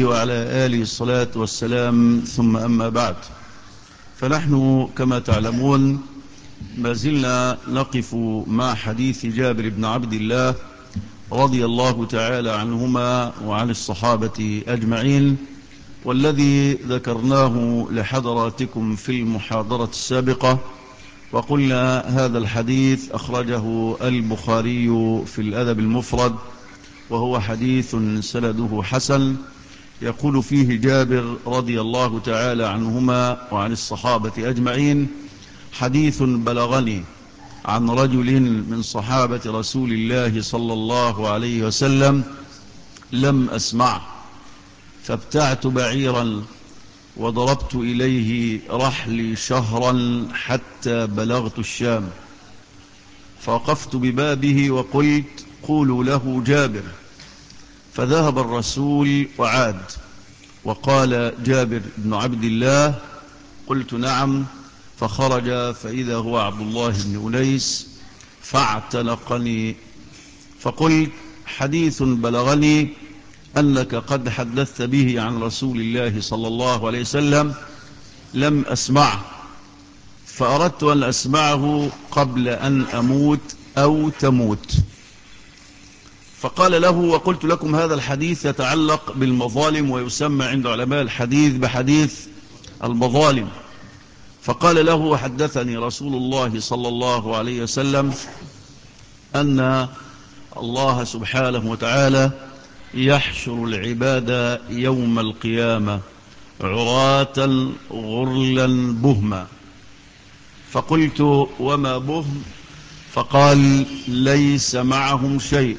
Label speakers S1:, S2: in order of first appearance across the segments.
S1: عليه وعلى آله الصلاة والسلام ثم أما بعد فنحن كما تعلمون ما زلنا نقف مع حديث جابر بن عبد الله رضي الله تعالى عنهما وعن الصحابة أجمعين والذي ذكرناه لحضراتكم في المحاضرة السابقة وقلنا هذا الحديث أخرجه البخاري في الأدب المفرد وهو حديث سنده حسن يقول فيه جابر رضي الله تعالى عنهما وعن الصحابة أجمعين حديث بلغني عن رجل من صحابة رسول الله صلى الله عليه وسلم لم أسمعه فابتعت بعيرا وضربت إليه رحلي شهرا حتى بلغت الشام فوقفت ببابه وقلت قولوا له جابر فذهب الرسول وعاد وقال جابر بن عبد الله قلت نعم فخرج فإذا هو عبد الله بن أنيس فاعتنقني فقلت حديث بلغني أنك قد حدثت به عن رسول الله صلى الله عليه وسلم لم أسمعه فأردت أن أسمعه قبل أن أموت أو تموت فقال له وقلت لكم هذا الحديث يتعلق بالمظالم ويسمى عند علماء الحديث بحديث المظالم فقال له حدثني رسول الله صلى الله عليه وسلم أن الله سبحانه وتعالى يحشر العباد يوم القيامة عراة غرلا بهما فقلت وما بهم فقال ليس معهم شيء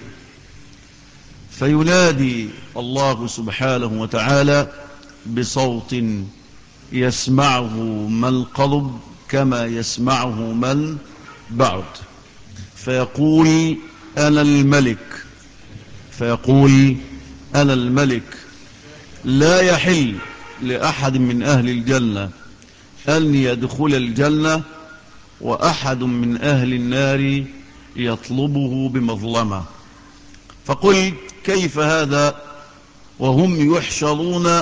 S1: فينادي الله سبحانه وتعالى بصوت يسمعه من قلب كما يسمعه من بعد فيقول أنا الملك فيقول أنا الملك لا يحل لأحد من أهل الجنة أن يدخل الجنة وأحد من أهل النار يطلبه بمظلمة فقلت كيف هذا وهم يحشرون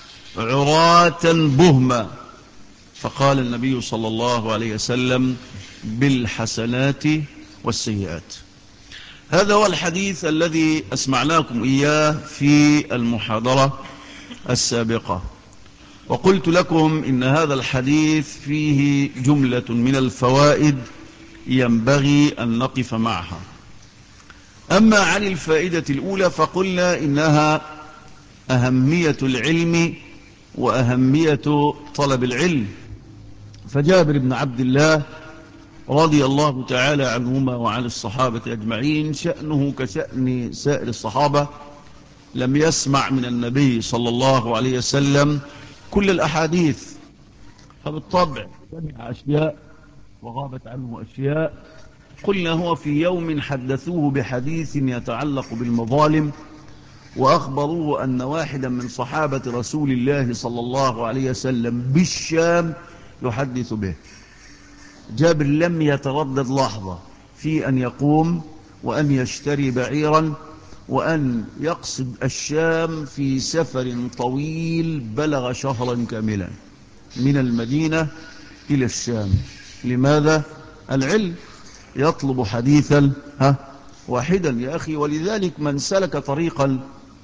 S1: عراة بهما فقال النبي صلى الله عليه وسلم بالحسنات والسيئات هذا هو الحديث الذي أسمعناكم إياه في المحاضرة السابقة وقلت لكم إن هذا الحديث فيه جملة من الفوائد ينبغي أن نقف معها أما عن الفائدة الأولى فقلنا إنها أهمية العلم وأهمية طلب العلم فجابر بن عبد الله رضي الله تعالى عنهما وعن الصحابة أجمعين شأنه كشأن سائر الصحابة لم يسمع من النبي صلى الله عليه وسلم كل الأحاديث فبالطبع سمع أشياء وغابت عنه أشياء قلنا هو في يوم حدثوه بحديث يتعلق بالمظالم وأخبروه أن واحدا من صحابة رسول الله صلى الله عليه وسلم بالشام يحدث به جابر لم يتردد لحظة في أن يقوم وأن يشتري بعيرا وأن يقصد الشام في سفر طويل بلغ شهرا كاملا من المدينة إلى الشام لماذا؟ العلم يطلب حديثا ها واحدا يا أخي ولذلك من سلك طريقا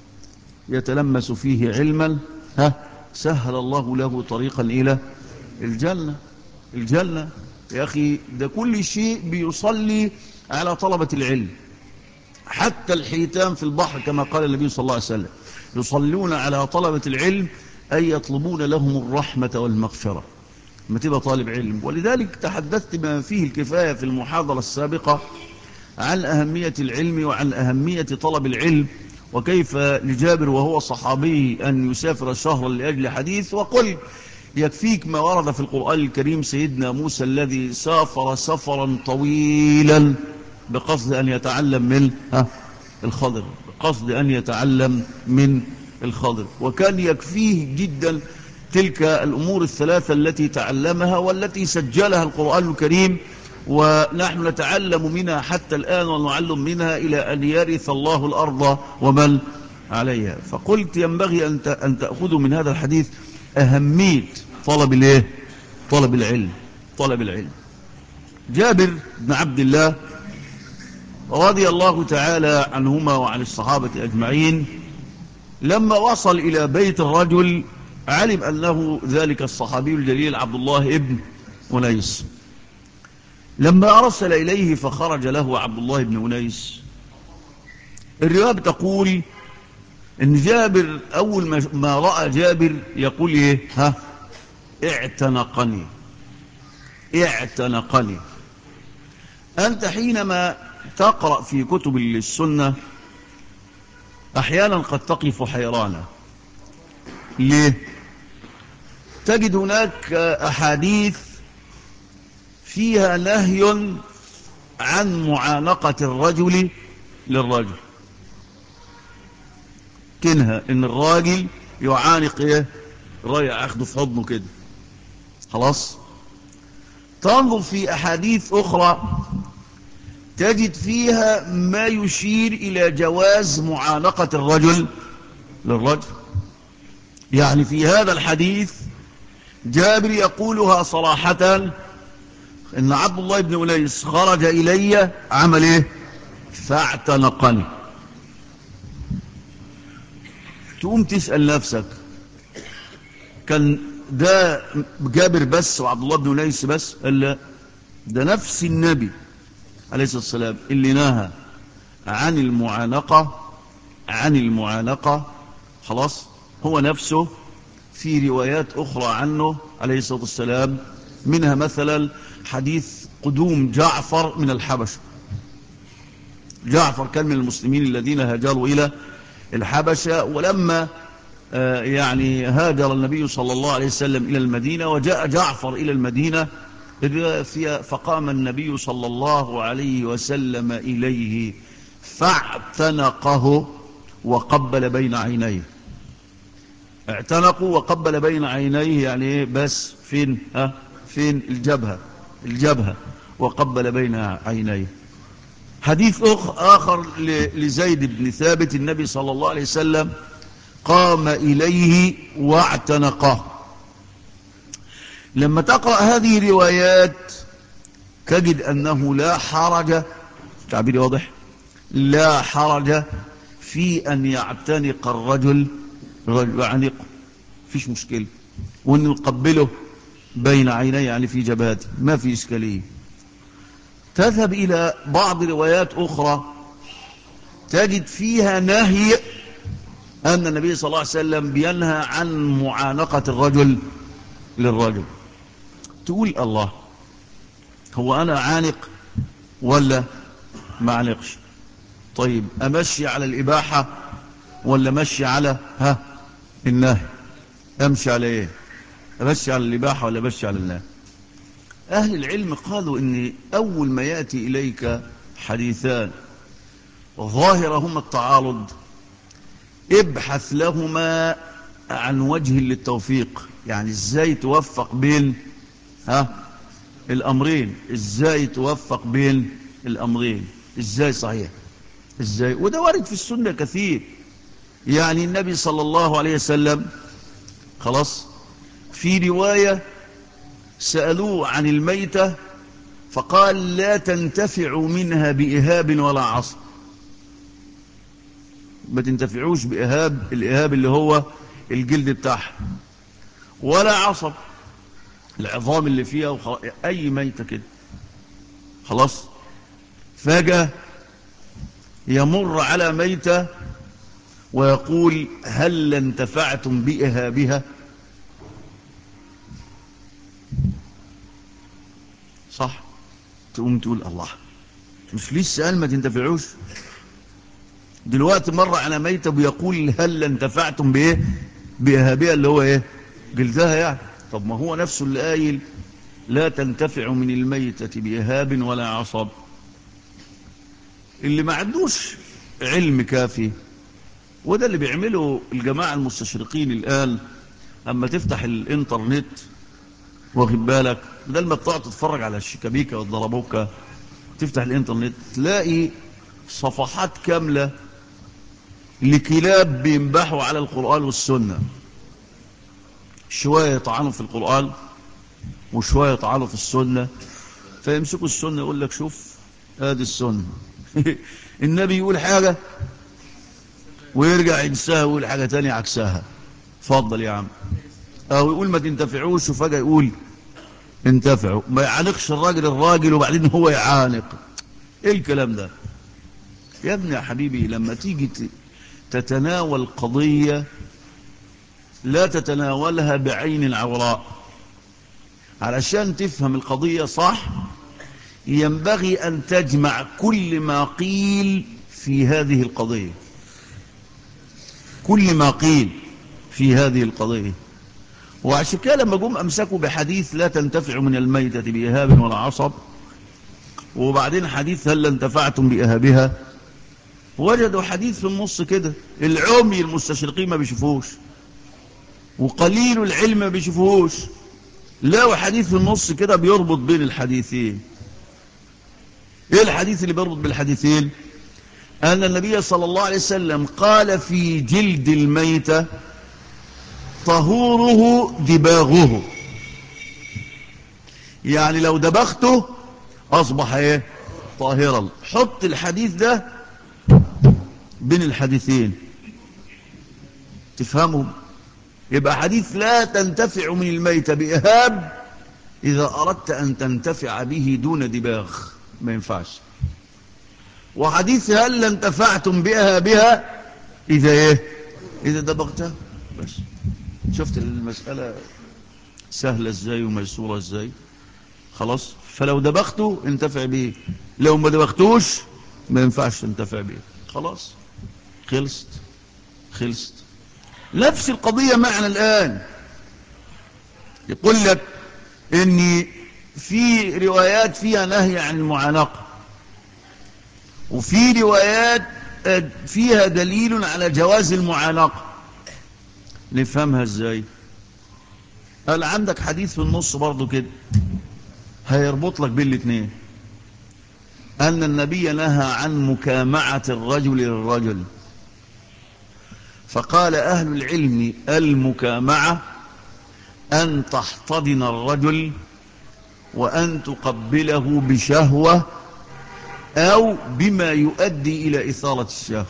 S1: يتلمس فيه علما ها سهل الله له طريقا إلى الجنة الجنة يا أخي ده كل شيء بيصلي على طلبة العلم حتى الحيتان في البحر كما قال النبي صلى الله عليه وسلم يصلون على طلبة العلم أي يطلبون لهم الرحمة والمغفرة ما تبقى طالب علم ولذلك تحدثت ما فيه الكفاية في المحاضرة السابقة عن أهمية العلم وعن أهمية طلب العلم وكيف لجابر وهو صحابي أن يسافر شهرا لأجل حديث وقل يكفيك ما ورد في القرآن الكريم سيدنا موسى الذي سافر سفرا طويلا بقصد أن يتعلم من الخضر بقصد أن يتعلم من الخضر وكان يكفيه جدا تلك الأمور الثلاثة التي تعلمها والتي سجلها القرآن الكريم ونحن نتعلم منها حتى الآن ونعلم منها إلى أن يرث الله الأرض ومن عليها فقلت ينبغي أن أن تأخذوا من هذا الحديث أهمية طلب الايه طلب العلم طلب العلم جابر بن عبد الله رضي الله تعالى عنهما وعن الصحابة أجمعين لما وصل إلى بيت الرجل علم أنه ذلك الصحابي الجليل عبد الله ابن أنيس لما أرسل إليه فخرج له عبد الله بن أنيس الرواية تقول ان جابر اول ما رأى جابر يقول ايه ها اعتنقني اعتنقني انت حينما تقرأ في كتب السنة احيانا قد تقف حيرانا ليه تجد هناك احاديث فيها نهي عن معانقة الرجل للرجل كنها ان الراجل يعانق ايه رايح اخده في حضنه كده خلاص تنظر في احاديث اخرى تجد فيها ما يشير الى جواز معانقة الرجل للرجل يعني في هذا الحديث جابر يقولها صراحة ان عبد الله بن أنيس خرج الي عمل ايه فاعتنقني تقوم تسأل نفسك كان ده جابر بس وعبد الله بن أنيس بس قال ده نفس النبي عليه الصلاة والسلام اللي نهى عن المعانقة عن المعانقة خلاص هو نفسه في روايات أخرى عنه عليه الصلاة والسلام منها مثلا حديث قدوم جعفر من الحبش جعفر كان من المسلمين الذين هاجروا إلى الحبشة ولما يعني هاجر النبي صلى الله عليه وسلم إلى المدينة وجاء جعفر إلى المدينة فقام النبي صلى الله عليه وسلم إليه فاعتنقه وقبل بين عينيه اعتنقوا وقبل بين عينيه يعني ايه بس فين ها فين الجبهة الجبهة وقبل بين عينيه حديث أخ آخر لزيد بن ثابت النبي صلى الله عليه وسلم قام إليه واعتنقه لما تقرأ هذه الروايات تجد أنه لا حرج تعبيري واضح لا حرج في أن يعتنق الرجل الرجل يعنقه فيش مشكلة وأنه يقبله بين عينيه يعني في جبهته ما في إشكالية تذهب إلى بعض روايات أخرى تجد فيها نهي أن النبي صلى الله عليه وسلم بينهى عن معانقة الرجل للرجل تقول الله هو أنا عانق ولا ما عانقش طيب أمشي على الإباحة ولا مشي على ها النهي أمشي على إيه أمشي على الإباحة ولا أمشي على النهي أهل العلم قالوا إن أول ما يأتي إليك حديثان ظاهرهما التعارض ابحث لهما عن وجه للتوفيق يعني ازاي توفق بين ها الامرين ازاي توفق بين الامرين ازاي صحيح ازاي وده وارد في السنة كثير يعني النبي صلى الله عليه وسلم خلاص في رواية سألوه عن الميتة فقال لا تنتفع منها بإهاب ولا عصر ما تنتفعوش بإهاب الإهاب اللي هو الجلد بتاعها ولا عصب العظام اللي فيها وخلاص أي ميتة كده خلاص فجأة يمر على ميتة ويقول هل انتفعتم بإهابها صح تقوم تقول الله مش لسه قال ما تنتفعوش دلوقتي مر على ميتة بيقول هل انتفعتم بايه بإهابها اللي هو ايه جلدها يعني طب ما هو نفسه اللي قايل لا تنتفع من الميتة بإهاب ولا عصب اللي ما عندوش علم كافي وده اللي بيعمله الجماعة المستشرقين الآن أما تفتح الانترنت واخد بالك بدل ما بتقعد تتفرج على الشيكابيكا والضربوكا تفتح الانترنت تلاقي صفحات كاملة لكلاب بينبحوا على القرآن والسنة شوية يطعنوا في القرآن وشوية يطعنوا في السنة فيمسكوا السنة يقول لك شوف هذه السنة النبي يقول حاجة ويرجع ينساها ويقول حاجة تانية عكسها فضل يا عم او يقول ما تنتفعوش وفجأة يقول انتفعوا ما يعانقش الراجل الراجل وبعدين هو يعانق ايه الكلام ده يا ابني يا حبيبي لما تيجي تتناول قضية لا تتناولها بعين العوراء علشان تفهم القضية صح ينبغي أن تجمع كل ما قيل في هذه القضية كل ما قيل في هذه القضية وعشان كده لما جم أمسكوا بحديث لا تنتفع من الميتة بإهاب ولا عصب وبعدين حديث هل انتفعتم بإهابها وجدوا حديث في النص كده العمي المستشرقين ما بيشوفوش وقليل العلم ما بيشوفوش لا حديث في النص كده بيربط بين الحديثين ايه الحديث اللي بيربط بالحديثين أن النبي صلى الله عليه وسلم قال في جلد الميتة طهوره دباغه يعني لو دبغته أصبح ايه طاهرا حط الحديث ده بين الحديثين تفهموا يبقى حديث لا تنتفع من الميت بإهاب إذا أردت أن تنتفع به دون دباغ ما ينفعش وحديث هل انتفعتم بها بها إذا إيه إذا دبغتها بس شفت المسألة سهلة إزاي وميسورة إزاي خلاص فلو دبغته انتفع به لو ما دبغتوش ما ينفعش تنتفع به خلاص خلصت خلصت نفس القضية معنا الآن يقول لك ان في روايات فيها نهي عن المعانقة وفي روايات فيها دليل على جواز المعانقة نفهمها ازاي قال عندك حديث في النص برضو كده هيربط لك بين الاثنين أن النبي نهى عن مكامعة الرجل للرجل فقال أهل العلم المكامعة أن تحتضن الرجل وأن تقبله بشهوة أو بما يؤدي إلى إثارة الشهوة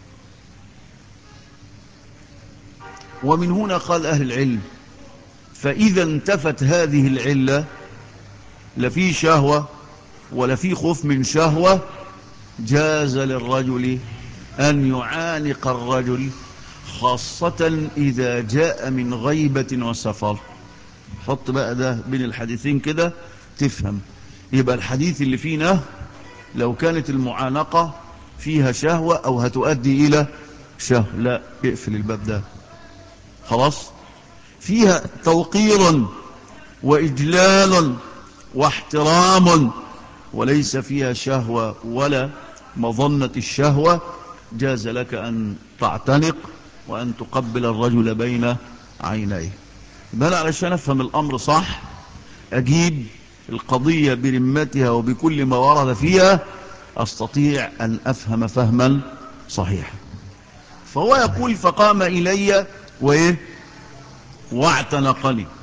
S1: ومن هنا قال أهل العلم فإذا انتفت هذه العلة لفي شهوة ولا في خوف من شهوة جاز للرجل أن يعانق الرجل خاصة إذا جاء من غيبة وسفر حط بقى ده بين الحديثين كده تفهم يبقى الحديث اللي فينا لو كانت المعانقة فيها شهوة أو هتؤدي إلى شهوة لا اقفل الباب ده خلاص فيها توقير وإجلال واحترام وليس فيها شهوة ولا مظنة الشهوة جاز لك أن تعتنق وأن تقبل الرجل بين عينيه بل علشان أفهم الأمر صح أجيب القضية برمتها وبكل ما ورد فيها أستطيع أن أفهم فهما صحيحا فهو يقول فقام إلي وإيه واعتنقني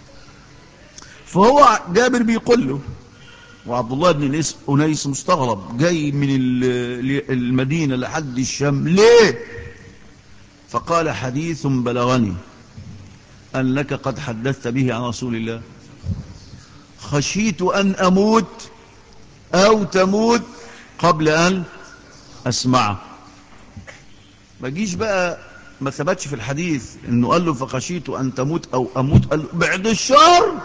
S1: فهو جابر بيقول له وعبد الله بن أنيس مستغرب جاي من المدينة لحد الشام ليه فقال حديث بلغني أنك قد حدثت به عن رسول الله خشيت أن أموت أو تموت قبل أن أسمعه ما جيش بقى ما ثبتش في الحديث انه قال له فخشيت ان تموت او اموت قال له بعد الشر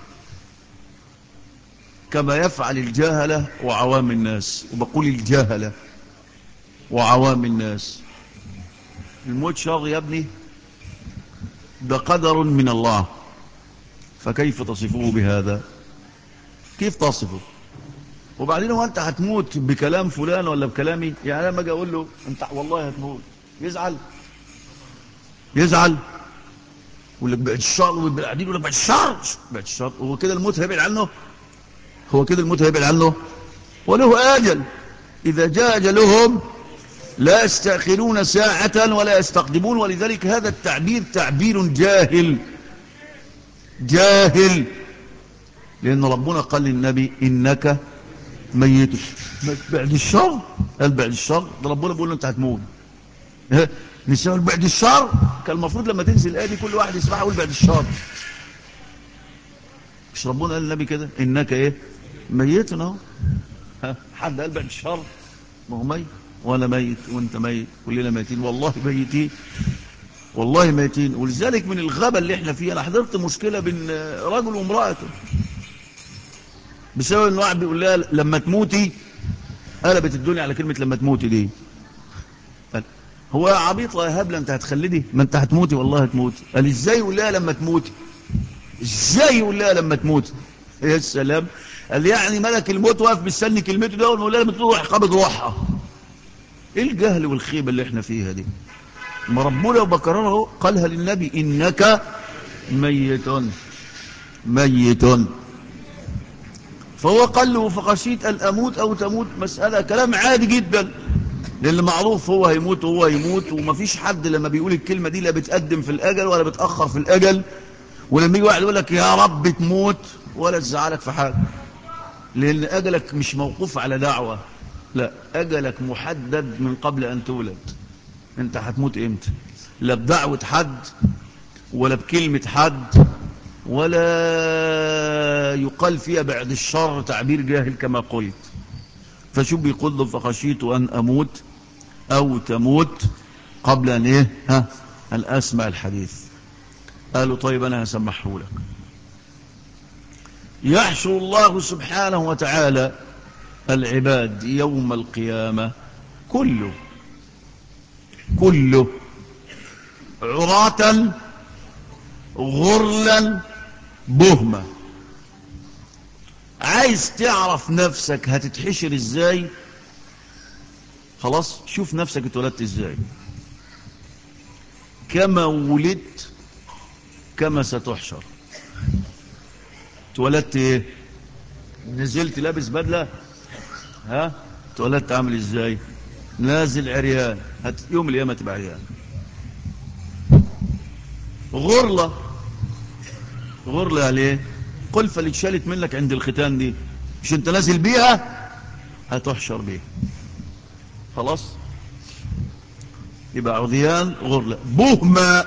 S1: كما يفعل الجاهلة وعوام الناس وبقول الجاهلة وعوام الناس الموت شر يا ابني ده قدر من الله فكيف تصفه بهذا كيف تصفه وبعدين هو انت هتموت بكلام فلان ولا بكلامي يعني لما اجي اقول له انت والله هتموت يزعل يزعل يقول لك بعد الشر وبعدين يقول لك بعد الشر بعد الشر هو كده الموت هيبعد عنه هو كده الموت هيبعد عنه وله اجل اذا جاء اجلهم لا يستأخرون ساعة ولا يستقدمون ولذلك هذا التعبير تعبير جاهل جاهل لأن ربنا قال للنبي إنك ميت بعد الشر قال بعد الشر ده ربنا بيقول له أنت هتموت نسأل بعد الشر كان المفروض لما تنزل الآية دي كل واحد يسمعها يقول بعد الشر مش ربنا قال للنبي كده إنك إيه ميت اهو حد قال بعد الشر ما هو ميت وانا ميت وانت ميت كلنا ميتين والله ميتين والله ميتين ولذلك من الغبى اللي احنا فيه انا حضرت مشكله بين رجل وامراته بسبب ان واحد بيقول لها لما تموتي قلبت الدنيا على كلمه لما تموتي دي هو يا عبيطه يا هبله انت هتخلدي ما انت هتموتي والله هتموتي قال ازاي يقول لها لما تموتي ازاي يقول لها لما تموتي يا سلام قال يعني ملك الموت واقف مستني كلمته ده ونقول لها لما تروح قبض روحها ايه الجهل والخيبه اللي احنا فيها دي ما ربنا وبكرره قالها للنبي انك ميت ميت فهو قال له فخشيت ان اموت او تموت مساله كلام عادي جدا لان معروف هو هيموت وهو هيموت ومفيش حد لما بيقول الكلمه دي لا بتقدم في الاجل ولا بتاخر في الاجل ولما يجي واحد يقول لك يا رب تموت ولا تزعلك في حاجه لان اجلك مش موقوف على دعوه لا أجلك محدد من قبل أن تولد أنت هتموت إمتى لا بدعوة حد ولا بكلمة حد ولا يقال فيها بعد الشر تعبير جاهل كما قلت فشو بيقول له فخشيت أن أموت أو تموت قبل أن إيه ها أن أسمع الحديث قالوا طيب أنا هسمحه لك يحشر الله سبحانه وتعالى العباد يوم القيامة كله كله عراة غرلا بهمة عايز تعرف نفسك هتتحشر ازاي خلاص شوف نفسك اتولدت ازاي كما ولدت كما ستحشر اتولدت ايه نزلت لابس بدله ها اتولدت عامل ازاي نازل عريان هت يوم القيامه تبقى عريان غرله غرله عليه قلفه اللي اتشالت منك عند الختان دي مش انت نازل بيها هتحشر بيها خلاص يبقى عضيان غرله بهمه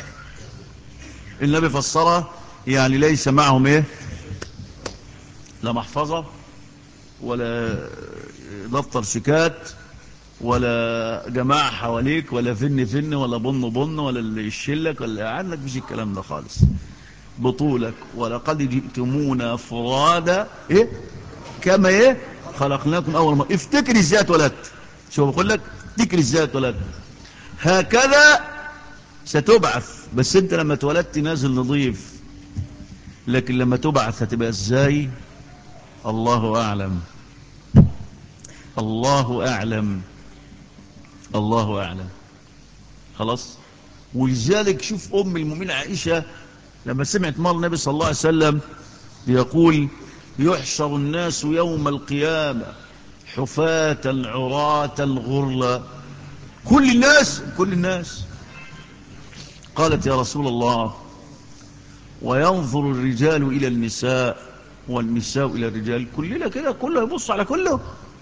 S1: النبي فسرها يعني ليس معهم ايه لا محفظه ولا دفتر شيكات ولا جماعة حواليك ولا فن فن ولا بن بن ولا اللي يشلك ولا عنك مش الكلام ده خالص بطولك ولقد جئتمونا فرادا ايه كما ايه خلقناكم اول مرة افتكر ازاي اتولدت شو بقول لك افتكر ازاي اتولدت هكذا ستبعث بس انت لما اتولدت نازل نظيف لكن لما تبعث هتبقى ازاي الله اعلم الله أعلم الله أعلم خلاص ولذلك شوف أم المؤمنين عائشة لما سمعت مال النبي صلى الله عليه وسلم يقول يحشر الناس يوم القيامة حفاة عراة غرلا كل الناس كل الناس قالت يا رسول الله وينظر الرجال إلى النساء والنساء إلى الرجال كلنا كده كله يبص على كله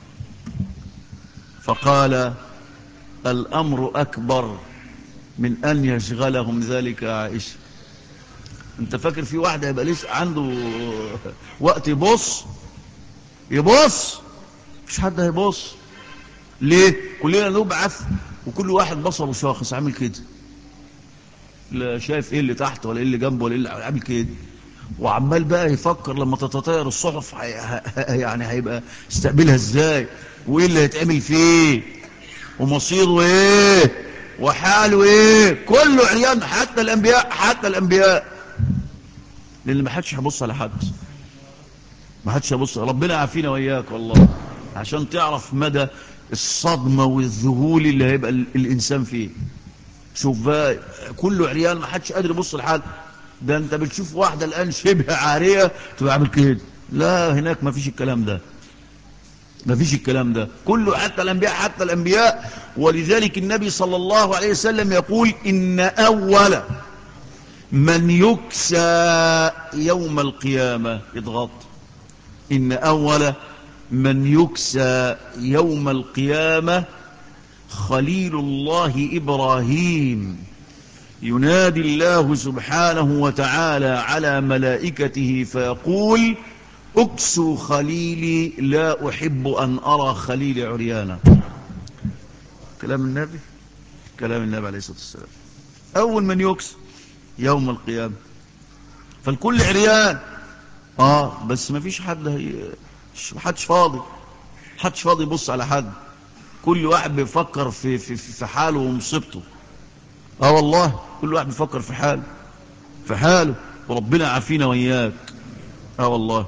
S1: فقال الأمر أكبر من أن يشغلهم ذلك عائشة انت فاكر في واحد هيبقى لسه عنده وقت يبص يبص مش حد هيبص ليه كلنا نبعث وكل واحد بصره شاخص عامل كده لا شايف ايه اللي تحت ولا ايه اللي جنبه ولا ايه اللي عامل كده وعمال بقى يفكر لما تتطاير الصحف يعني هيبقى استقبلها ازاي وايه اللي هيتعمل فيه ومصيره ايه وحاله ايه كله عيان حتى الانبياء حتى الانبياء لان ما حدش هيبص على حد ما حدش هيبص ربنا يعافينا واياك والله عشان تعرف مدى الصدمه والذهول اللي هيبقى الانسان فيه شوف بقى كله عريان ما حدش قادر يبص لحد ده انت بتشوف واحده الان شبه عاريه تبقى عامل كده لا هناك ما فيش الكلام ده ما فيش الكلام ده كله حتى الأنبياء حتى الأنبياء ولذلك النبي صلى الله عليه وسلم يقول إن أول من يكسى يوم القيامة اضغط إن أول من يكسى يوم القيامة خليل الله إبراهيم ينادي الله سبحانه وتعالى على ملائكته فيقول اكسوا خليلي لا أحب أن أرى خليلي عريانا كلام النبي كلام النبي عليه الصلاة والسلام أول من يكسى يوم القيامة فالكل عريان اه بس ما فيش حد هي حدش فاضي حدش فاضي يبص على حد كل واحد بيفكر في في في حاله ومصيبته اه والله كل واحد بيفكر في حاله في حاله وربنا عافينا وإياك اه والله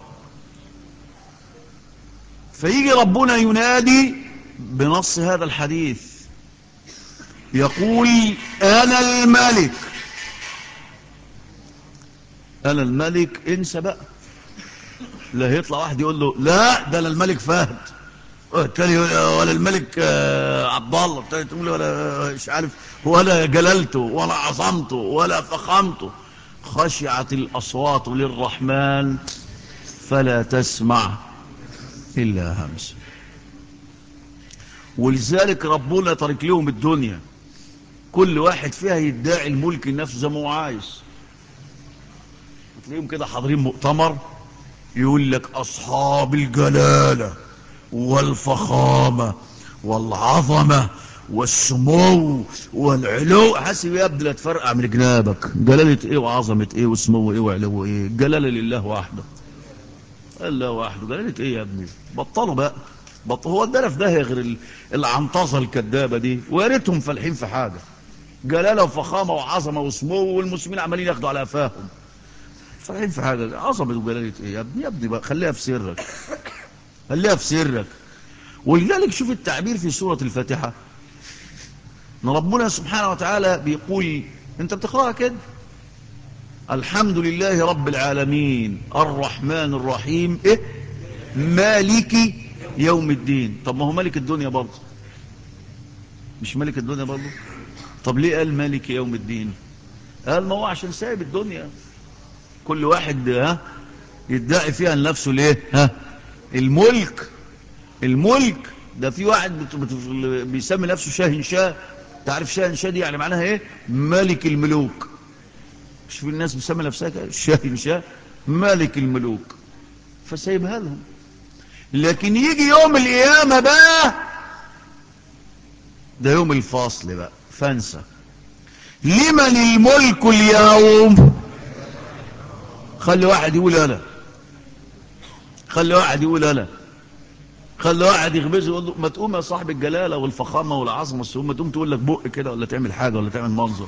S1: فيجي ربنا ينادي بنص هذا الحديث يقول أنا الملك أنا الملك انسى بقى لا هيطلع واحد يقول له لا ده انا الملك فهد التاني ولا الملك عبد الله التاني تقول ولا مش عارف ولا جللته ولا عظمته ولا فخامته خشعت الأصوات للرحمن فلا تسمع إلا همس ولذلك ربنا ترك لهم الدنيا كل واحد فيها يدعي الملك لنفسه زي ما هو عايز تلاقيهم كده حاضرين مؤتمر يقول لك أصحاب الجلالة والفخامة والعظمة والسمو والعلو حسب يبدو لا تفرقع من جنابك جلالة ايه وعظمة ايه وسمو ايه وعلو ايه جلالة لله وحده الله وحده جلالة ايه يا ابني بطلوا بقى بطل هو ادانا في ده غير العنطزة الكدابة دي ويا ريتهم فالحين في حاجة جلالة وفخامة وعظمة وسمو والمسلمين عمالين ياخدوا على افاهم فالحين في حاجة عظمة وجلالة ايه يا ابني يا ابني بقى خليها في سرك خليها في سرك ولذلك شوف التعبير في سورة الفاتحة ان ربنا سبحانه وتعالى بيقول انت بتقرأها كده الحمد لله رب العالمين الرحمن الرحيم ايه مالك يوم الدين طب ما هو ملك الدنيا برضه مش ملك الدنيا برضه طب ليه قال مالك يوم الدين قال ما هو عشان سايب الدنيا كل واحد ها يدعي فيها لنفسه ليه ها الملك الملك ده في واحد بت... بت... بيسمي نفسه شاهنشاه تعرف شاهنشاه دي يعني معناها ايه ملك الملوك مش في الناس بتسمي نفسها كده شاهنشاه ملك الملوك فسايبها لهم لكن يجي يوم القيامة بقى ده يوم الفاصل بقى فانسى لمن الملك اليوم خلي واحد يقول انا خلي واحد يقول انا خلي واحد يغمزه يقول له ما تقوم يا صاحب الجلاله والفخامه والعظمه والسهوم ما تقوم تقول لك بق كده ولا تعمل حاجه ولا تعمل منظر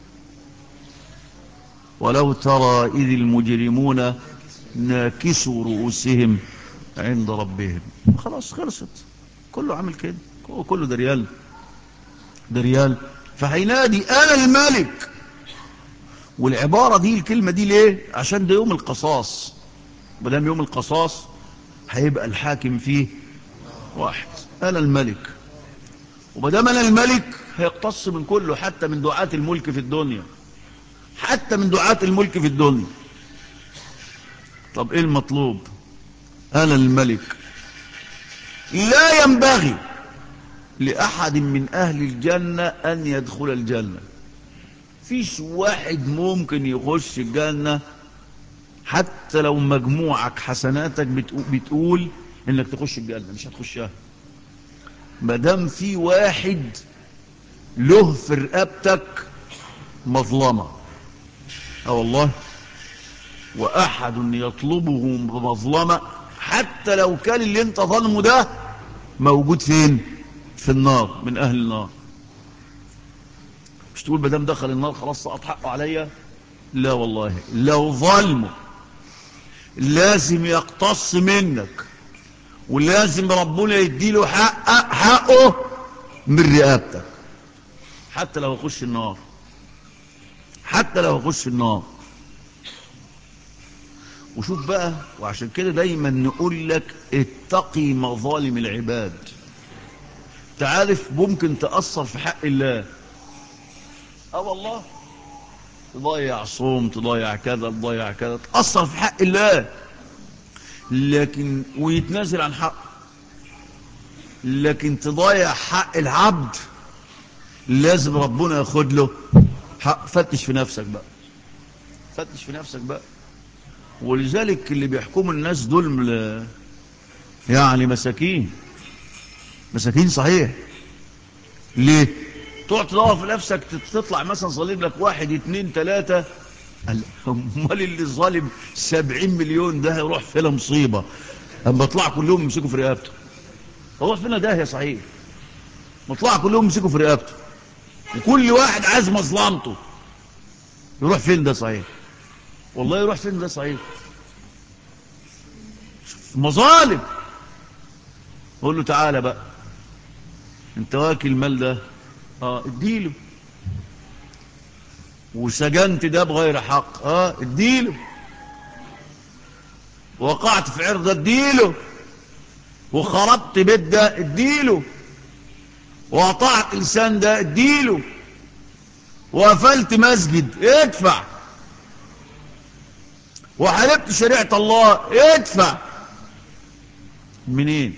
S1: ولو ترى اذ المجرمون ناكسوا رؤوسهم عند ربهم خلاص خلصت كله عمل كده كله ده ريال ده ريال فهينادي انا الملك والعبارة دي الكلمة دي ليه عشان ده يوم القصاص مدام يوم القصاص هيبقى الحاكم فيه واحد انا الملك ومدام انا الملك هيقتص من كله حتى من دعاة الملك في الدنيا حتى من دعاة الملك في الدنيا طب ايه المطلوب انا الملك لا ينبغي لأحد من أهل الجنة أن يدخل الجنة فيش واحد ممكن يخش الجنة حتى لو مجموعك حسناتك بتقول انك تخش الجنة مش هتخشها مدام في واحد له في رقبتك مظلمة اه والله واحد يطلبه بمظلمة حتى لو كان اللي انت ظلمه ده موجود فين في النار من اهل النار مش تقول مدام دخل النار خلاص سقط حقه عليا لا والله لو ظلمه لازم يقتص منك ولازم ربنا يديله حق حقه من رقابتك حتى لو يخش النار حتى لو يخش النار وشوف بقى وعشان كده دايما نقول لك اتقي مظالم العباد تعرف ممكن تأثر في حق الله اه والله تضيع صوم تضيع كذا تضيع كذا تأثر في حق الله لكن ويتنازل عن حقه لكن تضيع حق العبد لازم ربنا ياخد له حق فتش في نفسك بقى فتش في نفسك بقى ولذلك اللي بيحكموا الناس دول يعني مساكين مساكين صحيح ليه تقعد تدور في نفسك تطلع مثلا ظالم لك واحد اتنين تلاتة امال اللي ظالم سبعين مليون ده يروح فينا مصيبة اما اطلع كلهم يمسكوا في رقبته هو فينا ده يا صحيح مطلع كلهم يمسكوا في رقبته وكل واحد عايز مظلمته يروح فين ده صحيح والله يروح فين ده صحيح مظالم قول له تعالى بقى انت واكل المال ده اه اديله وسجنت ده بغير حق اه اديله وقعت في عرض ده اديله وخربت بيت ده اديله وقطعت لسان ده اديله وقفلت مسجد ادفع وحلبت شريعة الله ادفع منين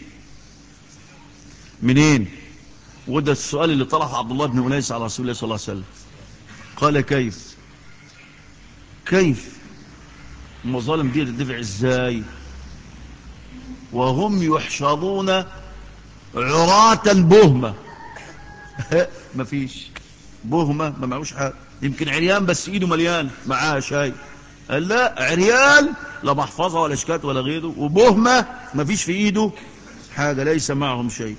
S1: منين وده السؤال اللي طرحه عبد الله بن أنيس على رسول الله صلى الله عليه وسلم قال كيف كيف المظالم دي تدفع ازاي وهم يحشرون عراة بهمة مفيش بهمة ما معهوش حاجة يمكن عريان بس ايده مليان معاه شاي قال لا عريان لا محفظة ولا شكات ولا غيره وبهمة مفيش في ايده حاجة ليس معهم شيء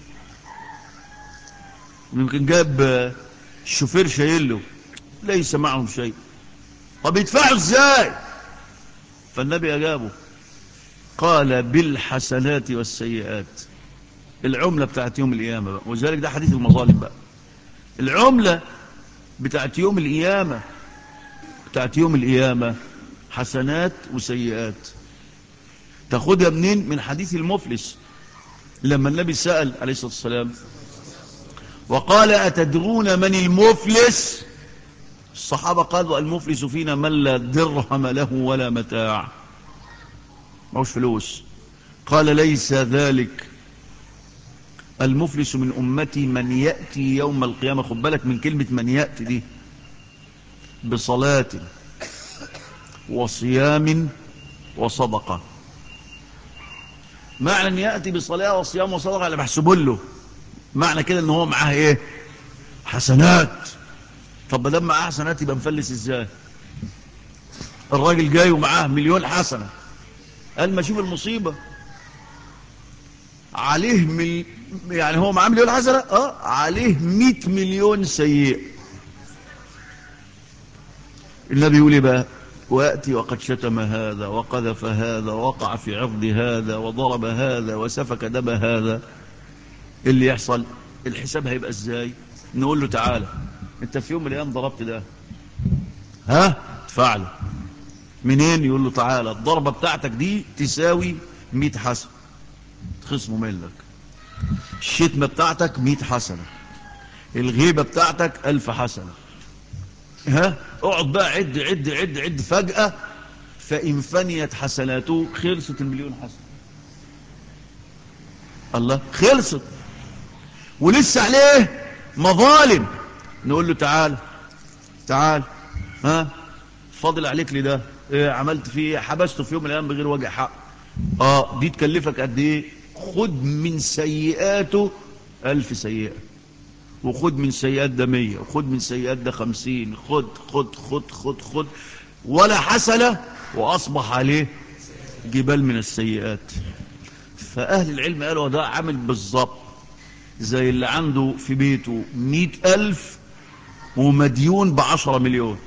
S1: يمكن جاب الشوفير شايله ليس معهم شيء طب يدفعوا ازاي فالنبي اجابه قال بالحسنات والسيئات العملة بتاعت يوم القيامة بقى وذلك ده حديث المظالم بقى العملة بتاعت يوم القيامة بتاعت يوم القيامة حسنات وسيئات تاخدها منين من حديث المفلس لما النبي سأل عليه الصلاة والسلام وقال أتدرون من المفلس الصحابة قالوا المفلس فينا من لا درهم له ولا متاع معوش فلوس قال ليس ذلك المفلس من أمتي من يأتي يوم القيامة خد بالك من كلمة من يأتي دي بصلاة وصيام وصدقة معنى ان يأتي بصلاة وصيام وصدقة اللي بحسبه له معنى كده ان هو معاه ايه حسنات طب ما دام معاه حسنات يبقى مفلس ازاي الراجل جاي ومعاه مليون حسنة قال ما شوف المصيبة عليه مل... يعني هو معاه مليون حسنة اه عليه مئة مليون سيء النبي يقول ايه بقى ويأتي وقد شتم هذا وقذف هذا وقع في عرض هذا وضرب هذا وسفك دم هذا اللي يحصل الحساب هيبقى ازاي نقول له تعالى انت في يوم من الايام ضربت ده ها ادفع له منين يقول له تعالى الضربة بتاعتك دي تساوي 100 حسنة تخصمه منك الشتمة بتاعتك 100 حسنة الغيبة بتاعتك 1000 حسنة ها اقعد بقى عد عد عد عد فجأة فإن فنيت حسناته خلصت المليون حسنة الله خلصت ولسه عليه مظالم نقول له تعال تعال ها فاضل عليك لي ده إيه عملت فيه حبسته في يوم من الايام بغير وجه حق اه دي تكلفك قد ايه خد من سيئاته ألف سيئة وخد من سيئات ده مية وخد من سيئات ده خمسين خد خد خد خد خد ولا حسنة وأصبح عليه جبال من السيئات فأهل العلم قالوا ده عامل بالظبط زي اللي عنده في بيته مئة ألف ومديون بعشرة مليون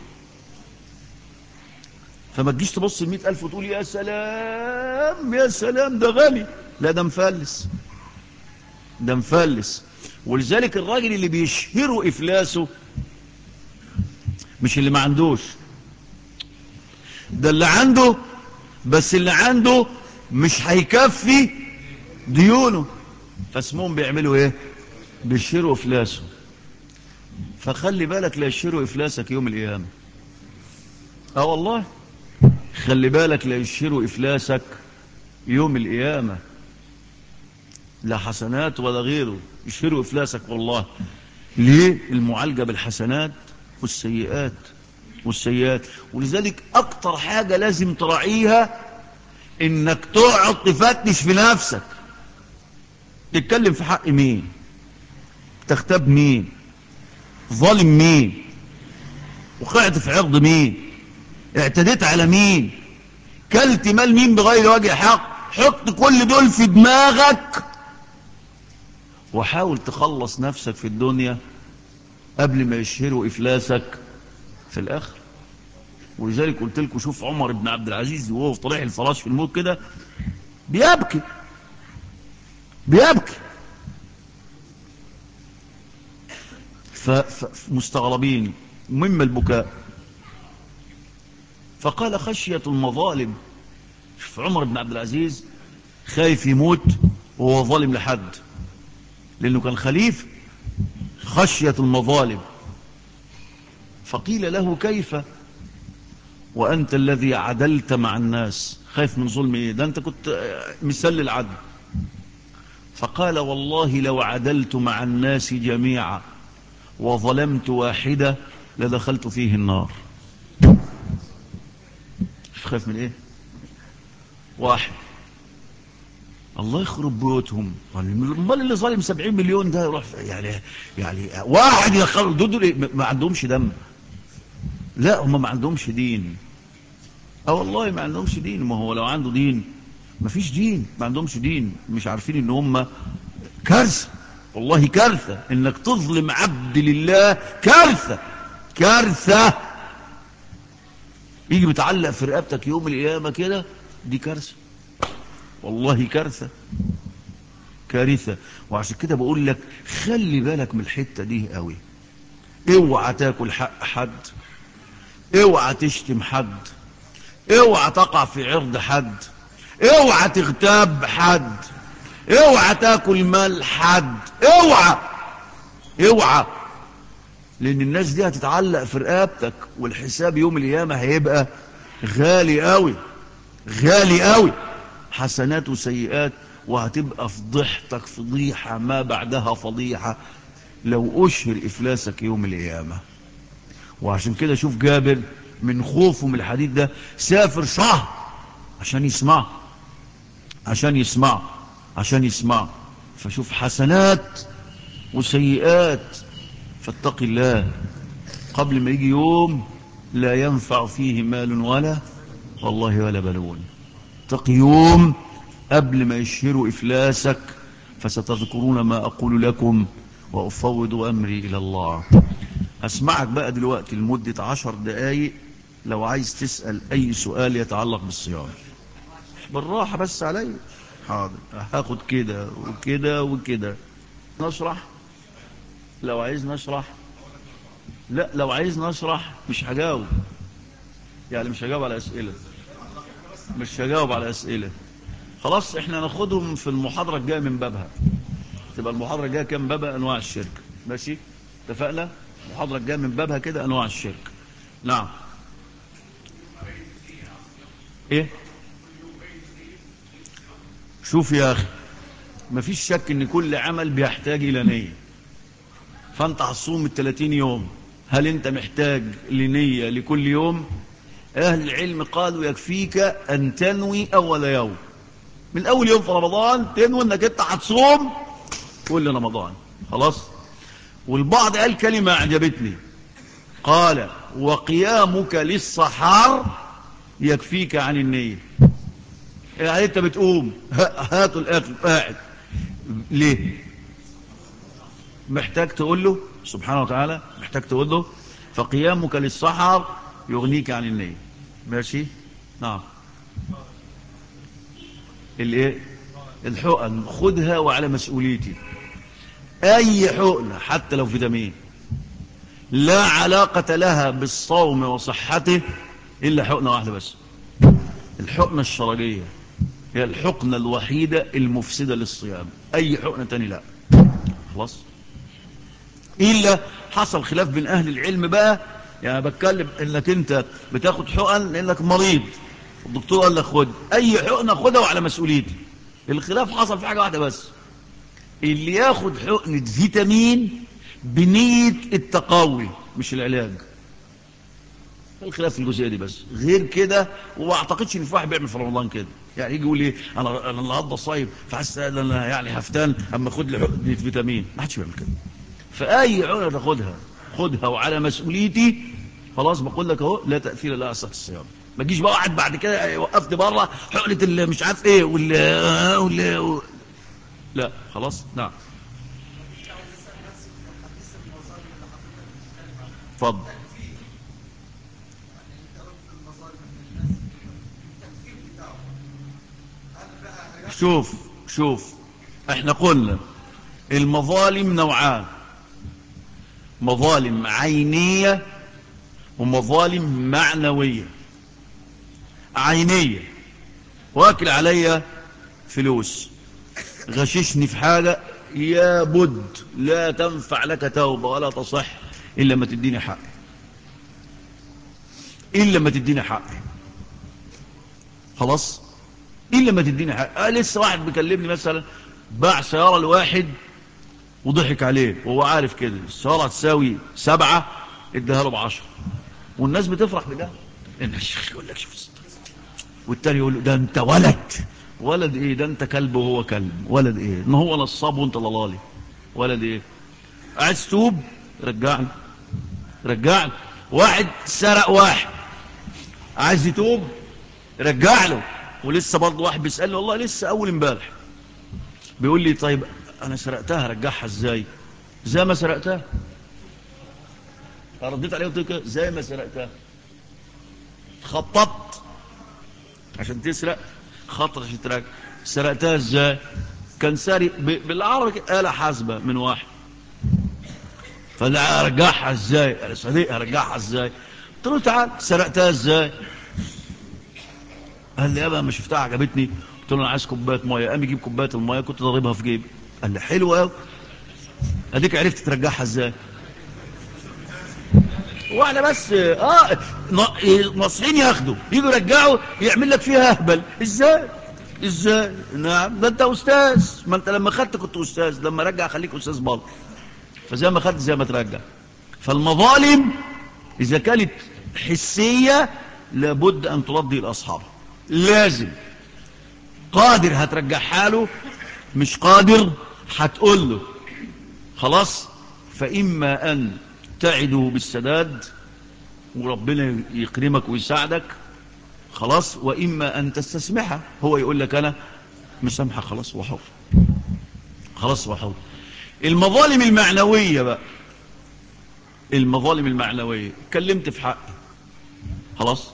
S1: فما تجيش تبص المئة ألف وتقول يا سلام يا سلام ده غني لا ده مفلس ده مفلس ولذلك الراجل اللي بيشهروا إفلاسه مش اللي ما عندوش ده اللي عنده بس اللي عنده مش هيكفي ديونه فاسمهم بيعملوا ايه بيشيروا افلاسه فخلي بالك لا يشيروا افلاسك يوم القيامه اه والله خلي بالك لا يشيروا افلاسك يوم القيامه لا حسنات ولا غيره يشيروا افلاسك والله ليه المعالجه بالحسنات والسيئات والسيئات ولذلك اكتر حاجه لازم تراعيها انك تقعد تفتش في نفسك تتكلم في حق مين تغتاب مين ظالم مين وقعت في عرض مين اعتديت على مين كلت مال مين بغير وجه حق حط كل دول في دماغك وحاول تخلص نفسك في الدنيا قبل ما يشهروا إفلاسك في الآخر ولذلك قلت لكم شوف عمر بن عبد العزيز وهو في طريح الفراش في الموت كده بيبكي بيبكي فمستغربين مما البكاء فقال خشية المظالم في عمر بن عبد العزيز خايف يموت وهو ظالم لحد لأنه كان خليفة خشية المظالم فقيل له كيف وأنت الذي عدلت مع الناس خايف من ظلم إيه ده أنت كنت مثال للعدل فقال والله لو عدلت مع الناس جميعا وظلمت واحدة لدخلت فيه النار خايف من ايه واحد الله يخرب بيوتهم امال اللي ظالم 70 مليون ده يروح يعني يعني واحد يخرب دول ما عندهمش دم لا هم ما عندهمش دين اه والله ما عندهمش دين ما هو لو عنده دين ما فيش دين ما عندهمش دين مش عارفين ان هم كارثه والله كارثه انك تظلم عبد لله كارثه كارثه يجي متعلق في رقبتك يوم القيامه كده دي كارثه والله كارثه كارثه وعشان كده بقول لك خلي بالك من الحته دي قوي اوعى تاكل حق حد اوعى تشتم حد اوعى تقع في عرض حد اوعى تغتاب حد اوعى تاكل مال حد اوعى اوعى لان الناس دي هتتعلق في رقبتك والحساب يوم القيامه هيبقى غالي قوي غالي قوي حسنات وسيئات وهتبقى فضيحتك فضيحه ما بعدها فضيحه لو اشهر افلاسك يوم القيامه وعشان كده شوف جابر من خوفه من الحديث ده سافر شهر عشان يسمع عشان يسمع عشان يسمع فشوف حسنات وسيئات فاتق الله قبل ما يجي يوم لا ينفع فيه مال ولا والله ولا بنون اتق يوم قبل ما يشهروا إفلاسك فستذكرون ما أقول لكم وأفوض أمري إلى الله أسمعك بقى دلوقتي لمدة عشر دقايق لو عايز تسأل أي سؤال يتعلق بالصيام بالراحة بس علي حاضر هاخد كده وكده وكده نشرح لو عايز نشرح لا لو عايز نشرح مش هجاوب يعني مش هجاوب على أسئلة مش هجاوب على أسئلة خلاص احنا ناخدهم في المحاضرة الجاية من بابها تبقى المحاضرة الجاية كام بابها أنواع الشرك ماشي اتفقنا المحاضرة الجاية من بابها كده أنواع الشرك نعم ايه شوف يا اخي مفيش شك ان كل عمل بيحتاج الى نية فانت هتصوم الثلاثين يوم هل انت محتاج لنية لكل يوم اهل العلم قالوا يكفيك ان تنوي اول يوم من اول يوم في رمضان تنوي انك انت هتصوم كل رمضان خلاص والبعض قال كلمة اعجبتني قال وقيامك للسحار يكفيك عن النية يعني انت بتقوم هاتوا الاكل قاعد ليه محتاج تقول له سبحانه وتعالى محتاج تقول له فقيامك للسحر يغنيك عن النية ماشي نعم الايه الحقن خدها وعلى مسؤوليتي اي حقنة حتى لو فيتامين لا علاقة لها بالصوم وصحته الا حقنة واحدة بس الحقنة الشرجية هي الحقنة الوحيدة المفسدة للصيام أي حقنة تاني لا خلاص إلا حصل خلاف بين أهل العلم بقى يعني بتكلم إنك أنت بتاخد حقن لأنك مريض الدكتور قال لك خد أي حقنة خدها وعلى مسؤوليتي الخلاف حصل في حاجة واحدة بس اللي ياخد حقنة فيتامين بنية التقوي مش العلاج الخلاف في الجزئيه دي بس غير كده وما اعتقدش ان في واحد بيعمل في رمضان كده يعني يجي يقول ايه انا انا النهارده صايم فحاسس ان انا يعني هفتان اما اخد لي حقنه فيتامين ما حدش بيعمل كده فاي حقنه تاخدها خدها وعلى مسؤوليتي خلاص بقول لك اهو لا تاثير لها صحه الصيام ما تجيش بقى واحد بعد كده وقفت بره حقنه اللي مش عارف ايه ولا ولا لا خلاص نعم اتفضل شوف شوف احنا قلنا المظالم نوعان مظالم عينية ومظالم معنوية عينية واكل عليا فلوس غششني في حاجة يا بد لا تنفع لك توبة ولا تصح إلا ما تديني حق إلا ما تديني حق خلاص إلا ما تديني حق آه لسه واحد بيكلمني مثلا باع سيارة لواحد وضحك عليه وهو عارف كده السيارة تساوي سبعة اداها له بعشرة والناس بتفرح بده ان الشيخ يقول لك شوف والتاني يقول له ده انت ولد ولد ايه ده انت كلب وهو كلب ولد ايه ان هو نصاب وانت ضلالي ولد ايه عايز توب رجعني رجعني واحد سرق واحد عايز يتوب رجع له ولسه برضه واحد بيسألني والله لسه اول امبارح بيقول لي طيب انا سرقتها رجعها ازاي زي ما سرقتها رديت عليه قلت له زي ما سرقتها خططت عشان تسرق خطر عشان ترجع سرقتها ازاي كان سارق بالعربي آلة حاسبة من واحد فلا ارجعها ازاي انا صديق ارجعها ازاي قلت له تعال سرقتها ازاي قال لي يابا ما شفتها عجبتني قلت له انا عايز كوبايه ميه قام يجيب كوبايه الميه كنت ضاربها في جيبي قال لي حلو قوي اديك عرفت ترجعها ازاي واحنا بس اه ناصحين ياخدوا يجوا يرجعوا يعمل لك فيها اهبل ازاي ازاي نعم ده انت استاذ ما انت لما خدت كنت استاذ لما رجع خليك استاذ برضه فزي ما خدت زي ما ترجع فالمظالم اذا كانت حسيه لابد ان ترضي الاصحاب لازم قادر هترجعها له مش قادر هتقول له خلاص فإما أن تعده بالسداد وربنا يكرمك ويساعدك خلاص وإما أن تستسمحها هو يقول لك أنا مسامحة خلاص وحر خلاص وحر المظالم المعنوية بقى المظالم المعنوية كلمت في حقي خلاص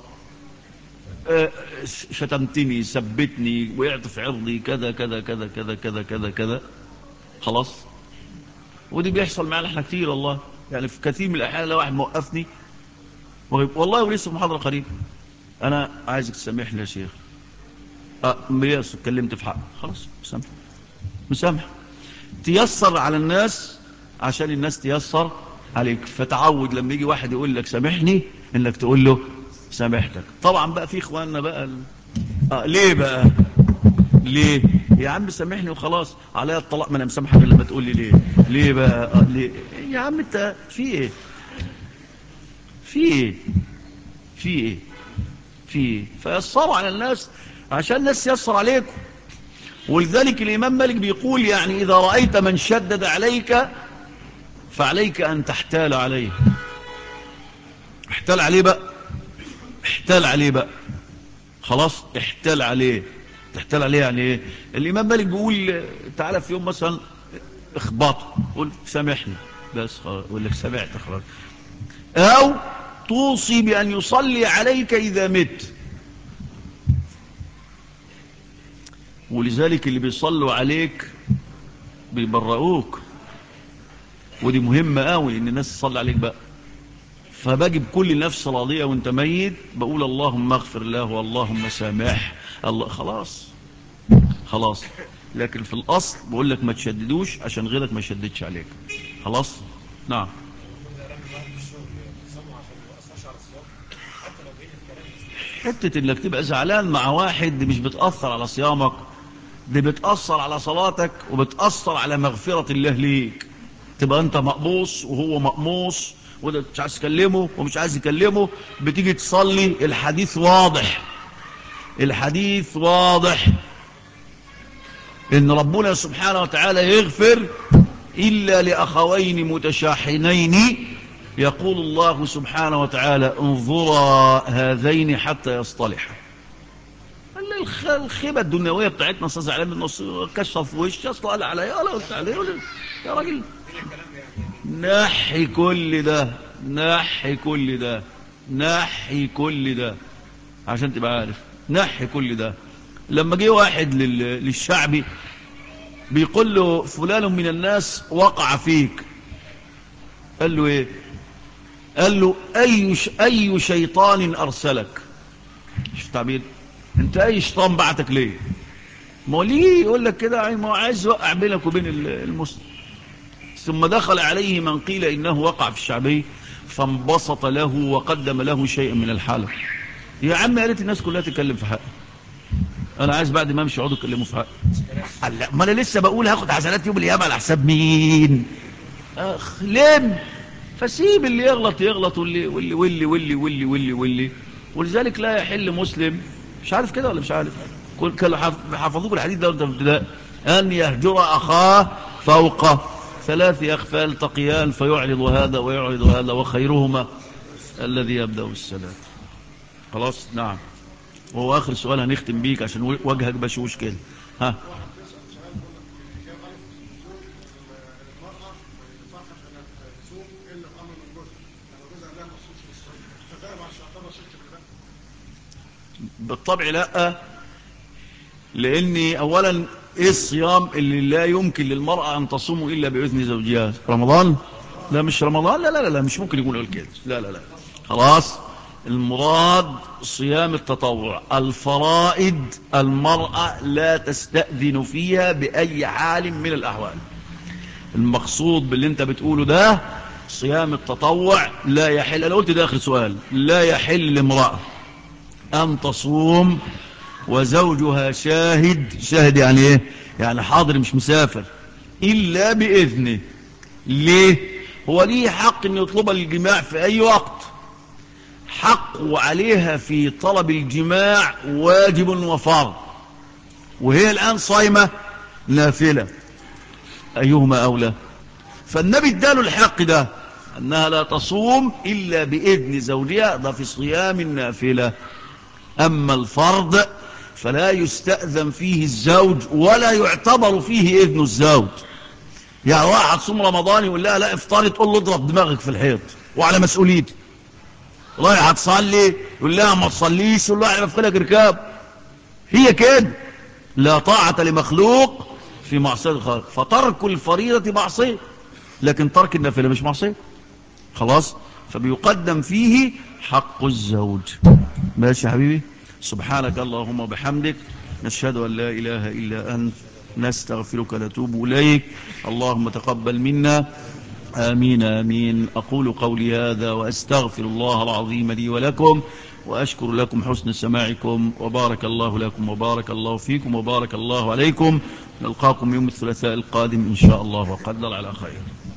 S1: شتمتني سبتني وقعت في عرضي كذا كذا كذا كذا كذا كذا كذا خلاص ودي بيحصل معنا احنا كتير والله يعني في كثير من الاحيان لو واحد موقفني والله ولسه في محاضره قريب انا عايزك تسامحني يا شيخ اه مياس اتكلمت في حق خلاص مسامح مسامح تيسر على الناس عشان الناس تيسر عليك فتعود لما يجي واحد يقول لك سامحني انك تقول له سامحتك طبعا بقى في اخواننا بقى ال... آه ليه بقى ليه يا عم سامحني وخلاص عليا الطلاق ما انا مسامحك لما تقول لي ليه ليه بقى آه ليه يا عم انت في ايه في ايه في ايه في ايه فيسروا على الناس عشان الناس يسر عليكم ولذلك الامام مالك بيقول يعني اذا رايت من شدد عليك فعليك ان تحتال عليه احتال عليه بقى احتال عليه بقى خلاص احتال عليه تحتال عليه يعني ايه الامام مالك بيقول تعالى في يوم مثلا اخبطه قول سامحني بس خلاص يقول لك سمعت خلاص او توصي بان يصلي عليك اذا مت ولذلك اللي بيصلوا عليك بيبرؤوك ودي مهمة قوي ان الناس تصلي عليك بقى فبجب كل نفس راضية وانت ميت بقول اللهم اغفر له واللهم سامح الله خلاص خلاص لكن في الأصل بقول لك ما تشددوش عشان غيرك ما يشددش عليك خلاص نعم حتة انك تبقى زعلان مع واحد دي مش بتأثر على صيامك دي بتأثر على صلاتك وبتأثر على مغفرة الله ليك تبقى انت مقبوص وهو مقموص وده مش عايز تكلمه ومش عايز يكلمه بتيجي تصلي الحديث واضح الحديث واضح ان ربنا سبحانه وتعالى يغفر الا لاخوين متشاحنين يقول الله سبحانه وتعالى انظرا هذين حتى يصطلحا الخيبة الدنيوية بتاعتنا استاذ زعلان من نص كشف وش اصلا قال عليا ولا قلت عليه يا راجل نحي كل ده نحي كل ده نحي كل ده عشان تبقى عارف نحي كل ده لما جه واحد للشعبي بيقول له فلان من الناس وقع فيك قال له ايه قال له اي اي شيطان ارسلك شوف تعبير انت اي شيطان بعتك ليه ما ليه يقول لك كده ما هو عايز يوقع بينك وبين المسلم ثم دخل عليه من قيل انه وقع في الشعبي فانبسط له وقدم له شيئا من الحالة يا عم يا ريت الناس كلها تتكلم في حقي انا عايز بعد ما امشي يقعدوا يتكلموا في حقي قال لا ما انا لسه بقول هاخد حسنات يوم القيامه على حساب مين اخ لم فسيب اللي يغلط يغلط واللي واللي واللي واللي واللي واللي واللي ولذلك لا يحل مسلم مش عارف كده ولا مش عارف كل كانوا حفظوك الحديث ده وانت في ابتداء ان يهجر اخاه فوق ثلاث اخفال تقيان فيعرض هذا ويعرض هذا وخيرهما الذي يبدا السلام خلاص نعم وهو اخر سؤال هنختم بيك عشان وجهك بشوش كده ها بالطبع لا لاني اولا ايه الصيام اللي لا يمكن للمرأة ان تصوم الا باذن زوجها رمضان لا مش رمضان لا لا لا, لا مش ممكن يكون يقول كده لا لا لا خلاص المراد صيام التطوع الفرائد المرأة لا تستأذن فيها بأي حال من الأحوال المقصود باللي انت بتقوله ده صيام التطوع لا يحل انا قلت ده اخر سؤال لا يحل لامرأة ان تصوم وزوجها شاهد شاهد يعني ايه يعني حاضر مش مسافر الا باذنه ليه هو ليه حق ان يطلب الجماع في اي وقت حق عليها في طلب الجماع واجب وفرض وهي الآن صايمة نافلة أيهما أولى فالنبي اداله الحق ده أنها لا تصوم إلا بإذن زوجها ده في صيام النافلة أما الفرض فلا يستأذن فيه الزوج ولا يعتبر فيه إذن الزوج يعني واحد صوم رمضان يقول لها لا افطاري تقول له اضرب دماغك في الحيط وعلى مسؤوليتي رايح تصلي يقول لها ما تصليش يقول لها احنا لك ركاب هي كده لا طاعة لمخلوق في معصية الخالق فترك الفريضة معصية لكن ترك النافلة مش معصية خلاص فبيقدم فيه حق الزوج ماشي يا حبيبي سبحانك اللهم وبحمدك نشهد أن لا إله إلا أنت نستغفرك ونتوب إليك اللهم تقبل منا آمين آمين أقول قولي هذا وأستغفر الله العظيم لي ولكم وأشكر لكم حسن سماعكم وبارك الله لكم وبارك الله فيكم وبارك الله عليكم نلقاكم يوم الثلاثاء القادم إن شاء الله وقدر على خير